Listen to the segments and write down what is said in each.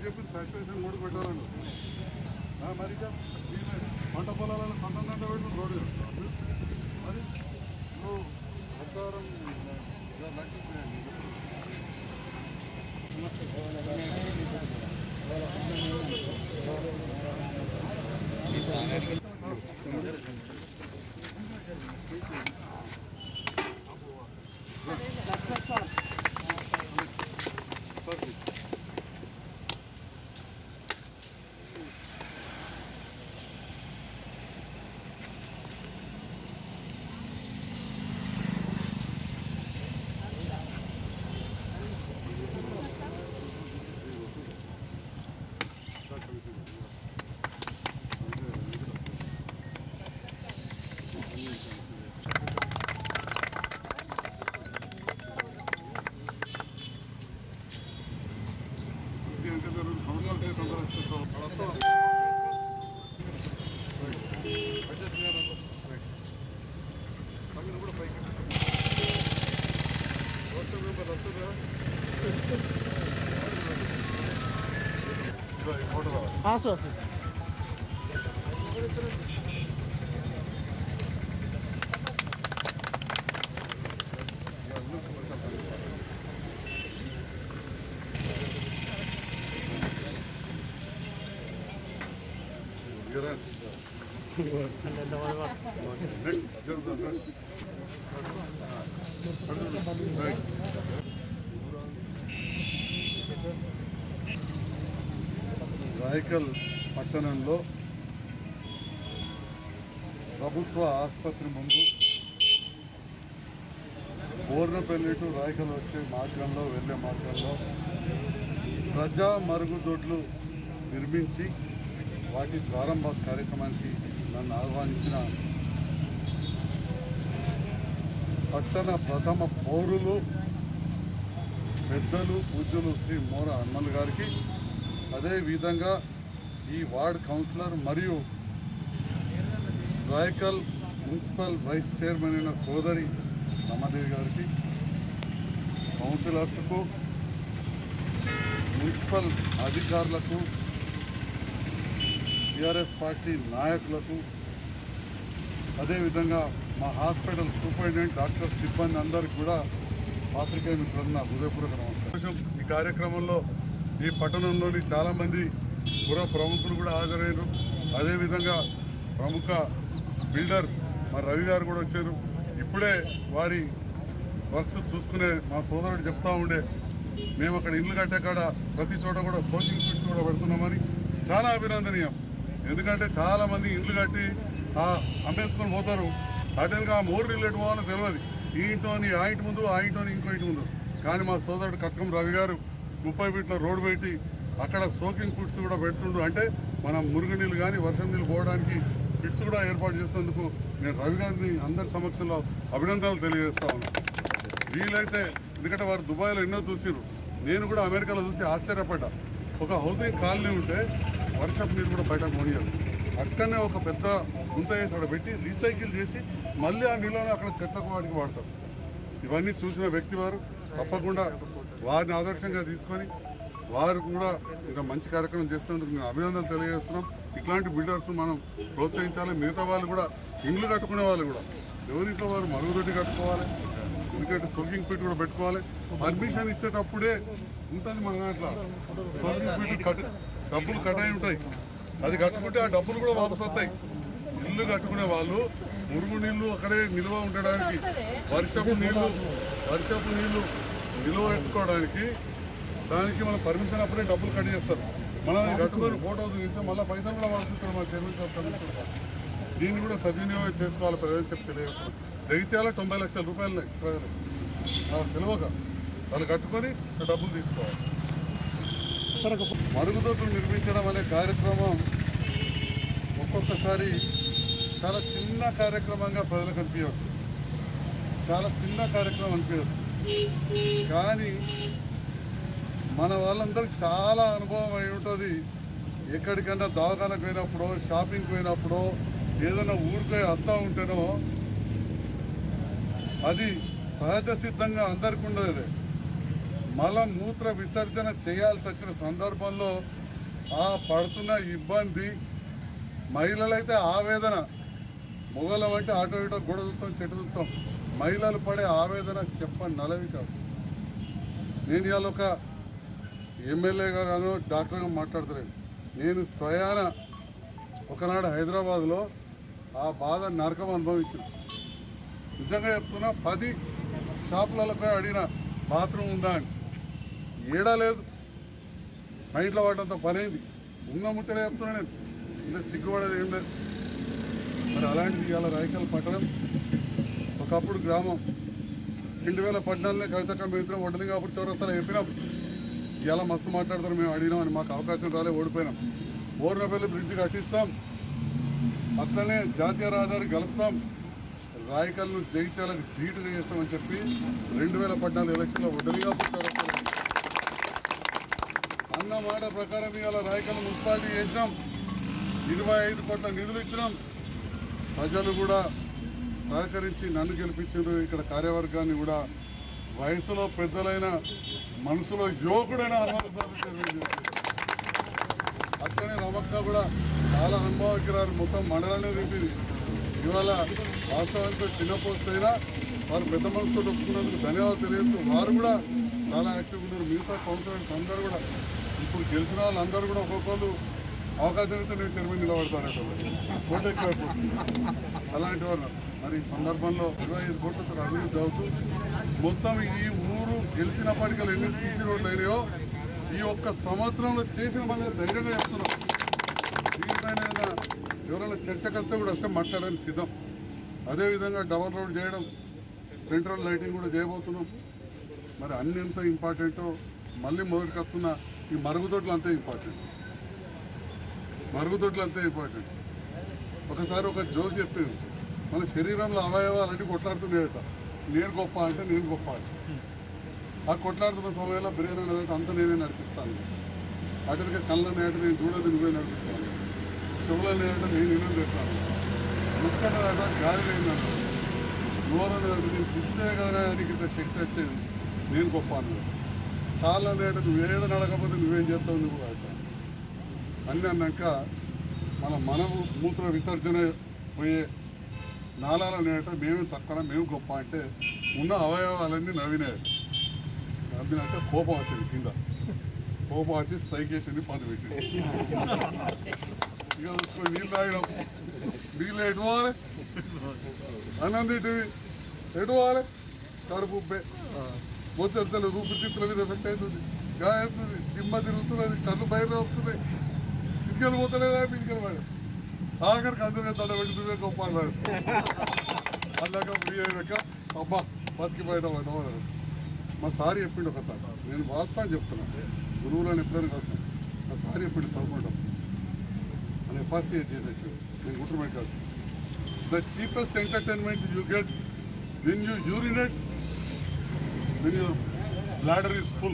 నేను చెప్పిన సక్సెషన్ కూడా పెట్టాలండి ఆ, మరి ఇక ఈమె పంట పొలాలను సొంతం గంట పెట్టుకుని రోడ్డు వేస్తాను. మరి నువ్వు ప్రకారం ఇంకా రెండు సంవత్సరాల క్రితం తొందరగా వచ్చేస్తాం. వాళ్ళతో రైట్. అడ్జస్ట్ చేయాలి. రైట్. కమ్మిన కూడా పైకి వస్తే మెంబర్ వస్తుందా ఇదిగో ఈ ఫోటో రావాలి సార్ సార్ నెక్స్ట్ జరుగుతుంది రైట్ రాయకల్ పట్టణంలో ప్రభుత్వ ఆసుపత్రి ముందు బోర్నపల్లి టు రాయకల్ వచ్చే మార్గంలో వెళ్ళే మార్గంలో ప్రజా మరుగుదొడ్లు నిర్మించి వాటి ప్రారంభ కార్యక్రమానికి నన్ను ఆహ్వానించిన పట్టణ ప్రథమ పౌరులు పెద్దలు పూజ్యులు శ్రీ మోర హనుమల్ గారికి అదేవిధంగా ఈ వార్డ్ కౌన్సిలర్ మరియు రాయకల్ మున్సిపల్ వైస్ చైర్మన్ అయిన సోదరి రమాదేవి గారికి కౌన్సిలర్స్కు మున్సిపల్ అధికారులకు టీఆర్ఎస్ పార్టీ నాయకులకు అదేవిధంగా మా హాస్పిటల్ సూపరింటెండెంట్ డాక్టర్ సిబ్బంది అందరికి కూడా పాత్రికేయ మిత్రులు నా హృదయపూర్వక నమస్కారం ఈ కార్యక్రమంలో ఈ పట్టణంలోని చాలామంది పుర ప్రముఖులు కూడా హాజరయ్యారు అదేవిధంగా ప్రముఖ బిల్డర్ మా రవి గారు కూడా వచ్చారు ఇప్పుడే వారి వర్క్స్ చూసుకునే మా సోదరుడు చెప్తా ఉండే మేము అక్కడ ఇల్లు కట్టే కాడ ప్రతి చోట కూడా సోషింగ్ ఫిట్స్ కూడా పెడుతున్నామని చాలా అభినందనీయం ఎందుకంటే చాలా మంది ఇల్లు కట్టి ఆ అమ్మేసుకొని పోతారు అదేవిధంగా ఆ మోర్ రిలేట్ పోవాలో తెలియదు ఈ ఇంటోని ఆ ఇంటి ముందు ఆ ఇంటోని ఇంకో ఇంటి ముందు కానీ మా సోదరుడు కట్కం రవి గారు ముప్పై ఫీట్ల రోడ్డు పెట్టి అక్కడ సోకింగ్ ఫుడ్స్ కూడా పెడుతుండు అంటే మనం మురుగునీళ్ళు కానీ వర్షం నీళ్ళు పోవడానికి ఫిట్స్ కూడా ఏర్పాటు చేసేందుకు నేను రవి గారిని అందరి సమక్షంలో అభినందనలు తెలియజేస్తా ఉన్నాను వీలైతే ఎందుకంటే వారు దుబాయ్లో ఎన్నో చూసిరు నేను కూడా అమెరికాలో చూసి ఆశ్చర్యపడ్డా ఒక హౌసింగ్ కాలనీ ఉంటే వర్షపు నీరు కూడా బయటకు పోనీయరు అక్కడనే ఒక పెద్ద గుంత వేసి అక్కడ పెట్టి రీసైకిల్ చేసి మళ్ళీ ఆ నీళ్ళని అక్కడ చెట్లకు వాటికి వాడతారు ఇవన్నీ చూసిన వ్యక్తి వారు తప్పకుండా వారిని ఆదర్శంగా తీసుకొని వారు కూడా ఇంకా మంచి కార్యక్రమం చేస్తున్నందుకు మేము అభినందనలు తెలియజేస్తున్నాం ఇట్లాంటి బిల్డర్స్ మనం ప్రోత్సహించాలి మిగతా వాళ్ళు కూడా ఇండ్లు కట్టుకునే వాళ్ళు కూడా ఎవరింట్లో వారు మరుగుదొడ్డి కట్టుకోవాలి ఎందుకంటే సోకింగ్ పీట్ కూడా పెట్టుకోవాలి పర్మిషన్ ఇచ్చేటప్పుడే ఉంటుంది మన దాంట్లో సోకింగ్ పీట్ కట్ డబ్బులు కట్ అయి ఉంటాయి అది కట్టుకుంటే ఆ డబ్బులు కూడా వాపసు వస్తాయి ఇల్లు కట్టుకునే వాళ్ళు మురుగు నీళ్లు అక్కడే నిల్వ ఉండడానికి వర్షపు నీళ్లు వర్షపు నీళ్లు నిల్వ పెట్టుకోవడానికి దానికి మనం పర్మిషన్ అప్పుడే డబ్బులు కట్ చేస్తారు మనం ఈ కట్టుకొని ఫోటో తీస్తే మళ్ళీ పైసలు కూడా వాడుతుంటారు మా చైర్మన్ సార్ కమిషనర్ గారు. దీన్ని కూడా సద్వినియోగం చేసుకోవాలి ప్రజలు చెప్తే తెలియదు జగిత్యాల తొంభై లక్షల రూపాయలు ప్రజలు వాళ్ళకి తెలియక వాళ్ళు కట్టుకొని ఆ డబ్బులు తీసుకోవాలి సార్ ఒక మరుగుదొడ్లు నిర్మించడం అనే కార్యక్రమం ఒక్కొక్కసారి చాలా చిన్న కార్యక్రమంగా ప్రజలకు అనిపించవచ్చు చాలా చిన్న కార్యక్రమం అనిపించవచ్చు కానీ మన వాళ్ళందరికీ చాలా అనుభవం అయి ఉంటుంది ఎక్కడికన్నా దవాఖానకు పోయినప్పుడు షాపింగ్కి పోయినప్పుడు ఏదైనా ఊరికే అత్తా ఉంటేనో అది సహజ సిద్ధంగా అందరికి ఉండదు అది మల మూత్ర విసర్జన చేయాల్సి వచ్చిన సందర్భంలో ఆ పడుతున్న ఇబ్బంది మహిళలైతే ఆవేదన మొగలం అంటే ఆటో ఇటో గొడవ చూస్తాం చెట్టు చూస్తాం మహిళలు పడే ఆవేదన చెప్పని నలవి కాదు నేను ఇవాళ ఒక ఎమ్మెల్యేగా గాను డాక్టర్గా మాట్లాడుతున్నాను నేను స్వయాన ఒకనాడు హైదరాబాద్లో ఆ బాధ నరకం అనుభవించింది నిజంగా చెప్తున్నా పది షాపులలో పోయి అడిగిన బాత్రూమ్ ఉందా అని ఏడా లేదు మా ఇంట్లో వాటంత పనైంది ఉన్న ముచ్చట చెప్తున్నా నేను ఇంకా సిగ్గుపడేది ఏం లేదు మరి అలాంటిది ఇవాళ రాయకల్ పట్టణం ఒకప్పుడు గ్రామం రెండు వేల పద్నాలుగులో కవితక్క మిత్రం వడ్డలింగా అప్పుడు చౌరస్తాలో చెప్పినాం ఇలా మస్తు మాట్లాడతారు మేము అడిగినామని మాకు అవకాశం రాలే ఓడిపోయినాం ఓర్నపల్లి బ్రిడ్జ్ కట్టిస్తాం అట్లనే జాతీయ రహదారి కలుపుతాం రాయకల్ను జగిత్యాలకు ధీటుగా చేస్తామని చెప్పి రెండు వేల పద్నాలుగు ఎలక్షన్లో వడ్డలిగా చౌరస్తాలో అన్న మాట ప్రకారం ఇవాళ రాయకల్ మున్సిపాలిటీ చేసినాం ఇరవై ఐదు కోట్ల నిధులు ఇచ్చినాం ప్రజలు కూడా సహకరించి నన్ను గెలిపించారు ఇక్కడ కార్యవర్గాన్ని కూడా వయసులో పెద్దలైన మనసులో యువకుడైన హనుమంత స్వామి చైర్మన్ చేశారు. అట్లనే రమక్క కూడా చాలా అనుభవజ్ఞరాలు మొత్తం మండలాన్ని తిప్పింది ఇవాళ వాస్తవానికి చిన్న పోస్ట్ అయినా వారు పెద్ద మనసుతో ఒప్పుకున్నందుకు ధన్యవాదాలు తెలియజేస్తూ వారు కూడా చాలా యాక్టివ్గా ఉన్నారు మిగతా కౌన్సిలర్స్ అందరూ కూడా ఇప్పుడు గెలిచిన వాళ్ళందరూ కూడా ఒక్కొక్కరు అవకాశం అయితే నేను చైర్మన్ నిలబడతారట కోట ఎక్కువైపోతుంది అలాంటి వారు మరి ఈ సందర్భంలో ఇరవై ఐదు కోట్లతో అభివృద్ధి అవుతూ మొత్తం ఈ ఊరు గెలిచినప్పటికీ ఎన్ని సీసీ రోడ్లు అయినాయో ఈ ఒక్క సంవత్సరంలో చేసిన పని ధైర్యంగా చెప్తున్నాం దీనిపైన ఏదైనా ఎవరైనా చర్చకు వస్తే కూడా వస్తే మాట్లాడడానికి సిద్ధం అదేవిధంగా డబల్ రోడ్ చేయడం సెంట్రల్ లైటింగ్ కూడా చేయబోతున్నాం మరి అన్ని ఎంత ఇంపార్టెంటో మళ్ళీ మొదటికి వస్తున్న ఈ మరుగుదొడ్లు అంతే ఇంపార్టెంట్ మరుగుదొడ్లు అంతే ఇంపార్టెంట్ ఒకసారి ఒక జోక్ చెప్పింది మన శరీరంలో అవయవాలన్నీ కొట్లాడుతున్నాయట నేను గొప్ప అంటే నేను గొప్ప అంటే ఆ కొట్లాడుతున్న సమయంలో బిర్యానీ అనేది అంత నేనే నడిపిస్తాను అటుగా కళ్ళ నేట నేను చూడదు నువ్వే నడిపిస్తాను చెవుల నేట నేను నిన్ను తెస్తాను ముక్కల నేట గాలి లేదన్నాను నోరు నేట నేను పుట్టే కదా నీకు ఇంత శక్తి వచ్చేది నేను గొప్ప అన్నాడు కాళ్ళ నేట నువ్వు ఏడ నడకపోతే నువ్వేం చేస్తావు నువ్వు అంటాను అన్నీ అన్నాక మన మన మూత్ర విసర్జన పోయే నాలాల నేట మేమే తక్కువ మేము గొప్ప అంటే ఉన్న అవయవాలన్నీ నవ్వినాయి నవ్వినాక కోపం వచ్చింది కింద కోపం వచ్చి స్ట్రైక్ చేసింది పని పెట్టింది ఇక చూసుకొని నీళ్ళు తాగినాం నీళ్ళు ఎటు పోవాలి అన్నం తింటివి ఎటు పోవాలి కడుపు ఉబ్బే బొచ్చంతలు ఊపిరితిత్తుల మీద ఎఫెక్ట్ అవుతుంది గాయవుతుంది దిమ్మ తిరుగుతున్నది కళ్ళు బయట వస్తున్నాయి ఇంకెళ్ళి పోతలేదా ఇంకెళ్ళి వాడు ఆఖరికి అందరికీ తడ పెడుతుందే గొప్ప అన్నాడు అన్నాక ఫ్రీ అయ్యాక అబ్బా బతికి బయట పడ్డా మా సారి చెప్పిండు ఒకసారి నేను వాస్తవం చెప్తున్నాను గురువులను ఎప్పుడైనా కలుస్తాను మా సారి చెప్పిండు చదువుకుంటాం అని ఎఫ్ఆర్సీఏ చేసేచ్చు నేను గుర్తుపెట్టి కాదు the cheapest entertainment you get when you urinate when your bladder is full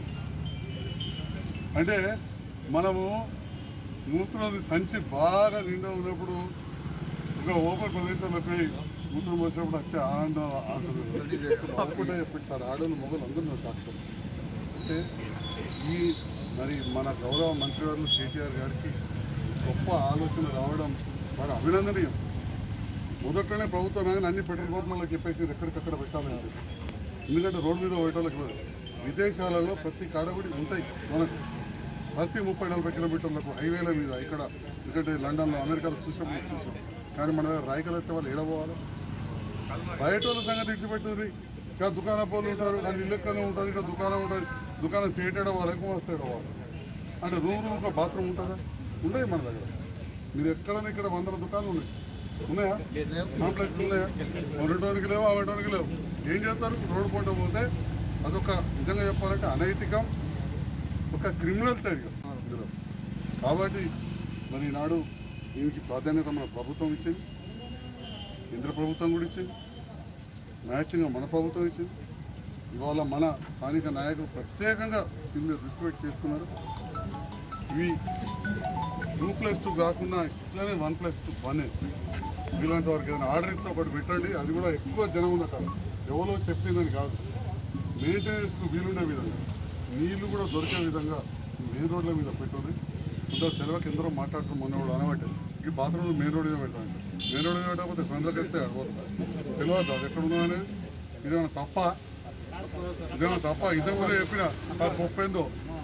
అంటే మనము మూత్రం సంచి బాగా నిండా ఉన్నప్పుడు ఒక ఓపెన్ ప్రదేశంలో పోయి మూత్రం పోసినప్పుడు వచ్చే ఆనందం అప్పుడే చెప్పండి సార్ ఆడలు మొగలు అందరూ నాకు డాక్టర్ అంటే ఈ మరి మన గౌరవ మంత్రివర్యులు కేటీఆర్ గారికి గొప్ప ఆలోచన రావడం వారు అభినందనీయం మొదట్లోనే ప్రభుత్వం రాగానే అన్ని పెట్రోల్ పంపులకు చెప్పేసి ఎక్కడికక్కడ పెట్టాలని చెప్పి ఎందుకంటే రోడ్డు మీద పోయేటోళ్ళకి కూడా విదేశాలలో ప్రతి కాడబడి ఉంటాయి మనకు ప్రతి ముప్పై నలభై కిలోమీటర్లకు హైవేల మీద ఇక్కడ ఎందుకంటే లండన్లో అమెరికాలో చూసినప్పుడు చూసాం కానీ మన దగ్గర రాయకలు వస్తే వాళ్ళు ఏడపోవాలి బయట వాళ్ళ సంగతి ఇచ్చిపెట్టుంది ఇంకా దుకాణ పోలు ఉంటారు కానీ ఇల్లు ఎక్కడనే ఉంటుంది ఇంకా దుకాణం ఉంటుంది దుకాణం సేట్ ఏడవాలి ఎక్కువ వస్తే ఏడవాలి అంటే రూమ్ రూమ్ ఒక బాత్రూమ్ ఉంటుందా ఉన్నాయి మన దగ్గర మీరు ఎక్కడైనా ఇక్కడ వందల దుకాణాలు ఉన్నాయి ఉన్నాయా కాంప్లెక్స్ ఉన్నాయా ఉండటానికి లేవు అవ్వడానికి లేవు ఏం చేస్తారు రోడ్డు పూట పోతే అదొక నిజంగా చెప్పాలంటే అనైతికం ఒక క్రిమినల్ చర్య ఇందులో కాబట్టి మరి ఈనాడు దీనికి ప్రాధాన్యత మన ప్రభుత్వం ఇచ్చింది కేంద్ర ప్రభుత్వం కూడా ఇచ్చింది మ్యాచింగ్ మన ప్రభుత్వం ఇచ్చింది ఇవాళ మన స్థానిక నాయకులు ప్రత్యేకంగా దీని మీద దృష్టి పెట్టి చేస్తున్నారు ఇవి టూ ప్లస్ టూ కాకుండా ఇట్లానే వన్ ప్లస్ టూ వన్ ఇలాంటి వారికి ఏదైనా ఆర్డర్ ఇస్తే ఒకటి పెట్టండి అది కూడా ఎక్కువ జనం ఉన్న కాదు ఎవరో చెప్పిందని కాదు మెయింటెనెన్స్కు వీలుండే విధంగా నీళ్లు కూడా దొరికే విధంగా మెయిన్ రోడ్ల మీద పెట్టుకుని కొందరు తెలియక ఎందరో మాట్లాడుతున్న మొన్న కూడా అనబట్టే ఈ బాత్రూమ్ మెయిన్ రోడ్ మీద పెట్టాలి మెయిన్ రోడ్ మీద పెట్టకపోతే సందులోకి వెళ్తే అడిపోతుంది తెలియదు అది ఎక్కడ ఉందో అనేది ఇదేమైనా తప్ప ఇదేమైనా తప్ప ఇదే కూడా చెప్పిన ఆ గొప్పేందో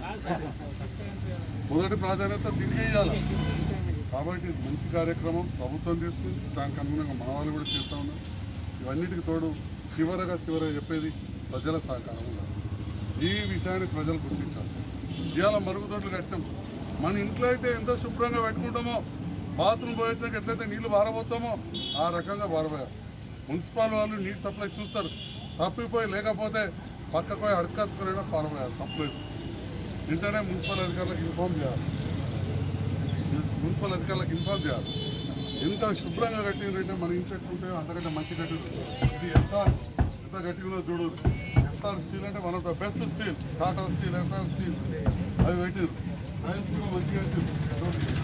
మొదటి ప్రాధాన్యత దీనికే ఇవ్వాలి కాబట్టి ఇది మంచి కార్యక్రమం ప్రభుత్వం తీసుకుంది దానికి అనుగుణంగా మన వాళ్ళు కూడా చేస్తూ ఉన్నారు ఇవన్నిటికి తోడు చివరగా చివరగా చెప్పేది ప్రజల సహకారం ఉండాలి ఈ విషయాన్ని ప్రజలు గుర్తించాలి ఇవాళ మరుగుదొడ్లు కట్టాం మన ఇంట్లో అయితే ఎంత శుభ్రంగా పెట్టుకుంటామో బాత్రూమ్ పోయొచ్చాక ఎట్లయితే నీళ్లు పారబోతామో ఆ రకంగా పారబోయారు మున్సిపల్ వాళ్ళు నీటి సప్లై చూస్తారు తప్పిపోయి లేకపోతే పక్కకు పోయి అడకాచుకునే పారబోయారు తప్పలేదు వెంటనే మున్సిపల్ అధికారులకు ఇన్ఫామ్ చేయాలి మున్సిపల్ అధికారులకు ఇన్ఫామ్ చేయాలి ఎంత శుభ్రంగా కట్టిందంటే మన ఇంటి చెట్టు ఉంటే అంతకంటే మంచి కట్టి ఇది ఎస్ఆర్ ఎంత గట్టిగా చూడు ఎస్ఆర్ స్టీల్ అంటే one of the best steel Tata steel SR steel అవి పెట్టారు టైల్స్ కూడా మంచిగా వేసారు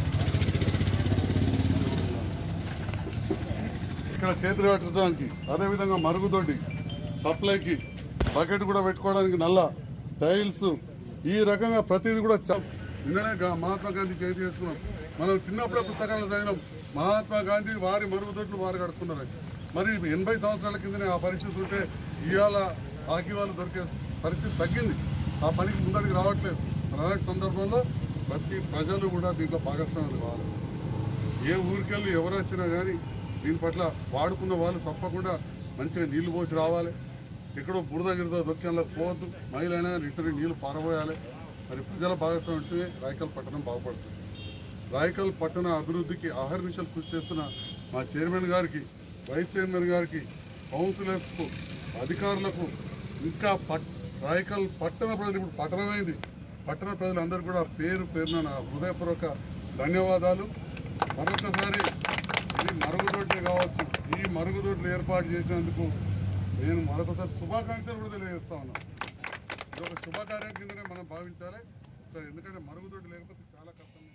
ఇక్కడ చేతులు పెట్టడానికి అదేవిధంగా మరుగుదొడ్డి సప్లైకి బకెట్ కూడా పెట్టుకోవడానికి నల్ల టైల్స్ ఈ రకంగా ప్రతిదీ కూడా చ- నిన్ననే గా- మహాత్మా గాంధీ జయంతి చేసుకున్నాం మనం చిన్నప్పుడే పుస్తకాలు చదివినాం మహాత్మా గాంధీ వారి మరుగుదొడ్లు వారు కడుక్కున్నారు మరి ఎనభై సంవత్సరాల కిందనే ఆ పరిస్థితి ఉంటే ఇవాళ హాకీ వాళ్ళు దొరికే పరిస్థితి తగ్గింది ఆ పనికి ముందడికి రావట్లేదు మరి అలాంటి సందర్భంలో ప్రతి ప్రజలు కూడా దీంట్లో భాగస్వాములు కావాలి ఏ ఊరికెళ్ళి ఎవరు వచ్చినా కానీ దీని పట్ల వాడుకున్న వాళ్ళు తప్పకుండా మంచిగా నీళ్లు పోసి రావాలి ఎక్కడో బురద గిరద దొక్కంలో పోవద్దు మహిళ అయినా కానీ ఇతర నీళ్లు పారబోయాలి మరి ప్రజల భాగస్వామ్యం ఉంటే రాయకల్ పట్టణం బాగుపడుతుంది రాయకల్ పట్టణ అభివృద్ధికి అహర్నిశలు కృషి చేస్తున్న మా చైర్మన్ గారికి వైస్ చైర్మన్ గారికి కౌన్సిలర్స్కు అధికారులకు ఇంకా పట్ రాయకల్ పట్టణ ప్రజలు ఇప్పుడు పట్టణమైంది పట్టణ ప్రజలందరూ కూడా పేరు పేరున నా హృదయపూర్వక ధన్యవాదాలు మరొకసారి ఇది మరుగుదొడ్లే కావచ్చు ఈ మరుగుదొడ్లు ఏర్పాటు చేసినందుకు నేను మరొకసారి శుభాకాంక్షలు కూడా తెలియజేస్తా ఉన్నాను ఇది ఒక శుభకార్యం కిందనే మనం భావించాలి ఎందుకంటే మరుగుదొడ్డి లేకపోతే చాలా కష్టం